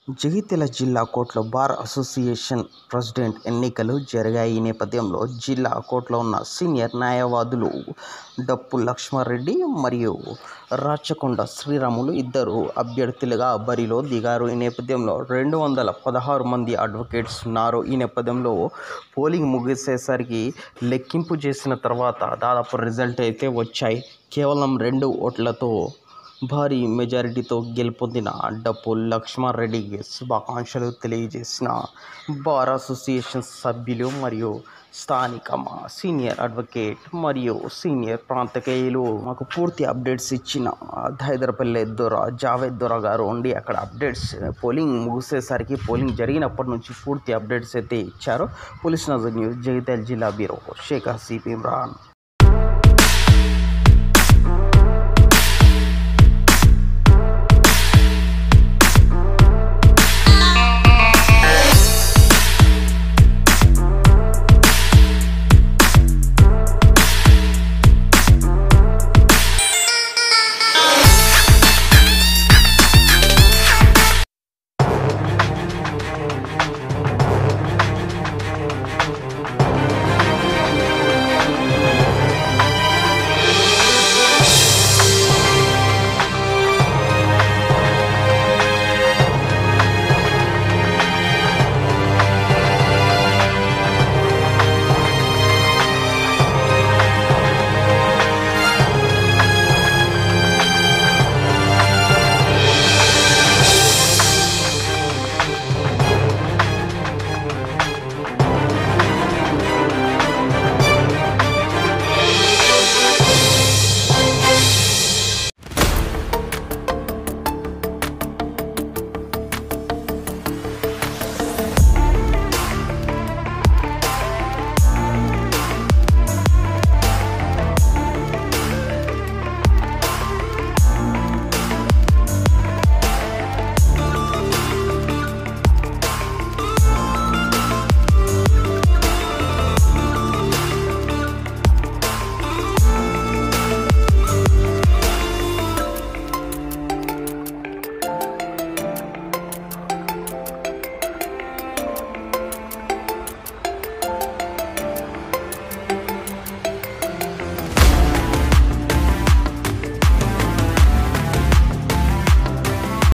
జగిత్యాల జిల్లా కోర్టులో bar association president ఎన్నికలు జరిగాయి. ఈ నేపథ్యంలో జిల్లా కోర్టులో ఉన్న సీనియర్ న్యాయవాదులు డప్పు లక్ష్మారెడ్డి మరియు రాచకొండ శ్రీరాములు ఇద్దరు అభ్యర్థులుగా బరిలో దిగారు. ఈ నేపథ్యంలో రెండు వందల పదహారు మంది అడ్వకేట్స్ ఉన్నారు. ఈ నేపథ్యంలో పోలింగ్ ముగిసేసరికి లెక్కింపు చేసిన తర్వాత దాదాపు రిజల్ట్ అయితే వచ్చాయి. కేవలం రెండు ఓట్లతో భారీ మెజారిటీతో గెలుపొందిన డప్పు లక్ష్మారెడ్డికి శుభాకాంక్షలు తెలియజేసిన బార్ అసోసియేషన్ సభ్యులు మరియు స్థానిక మా సీనియర్ అడ్వకేట్ మరియు సీనియర్ ప్రాంతకేయులు మాకు పూర్తి అప్డేట్స్ ఇచ్చిన హైదరపల్లి దొర జావేద్ దొర గారు ఉండి అక్కడ అప్డేట్స్ పోలింగ్ ముగిసేసరికి పోలింగ్ జరిగినప్పటి నుంచి పూర్తి అప్డేట్స్ అయితే ఇచ్చారు. పోలీస్ నజర్ న్యూస్ జగిత్యాల జిల్లా బ్యూరో షేక్ హసీబ్ ఇమ్రాన్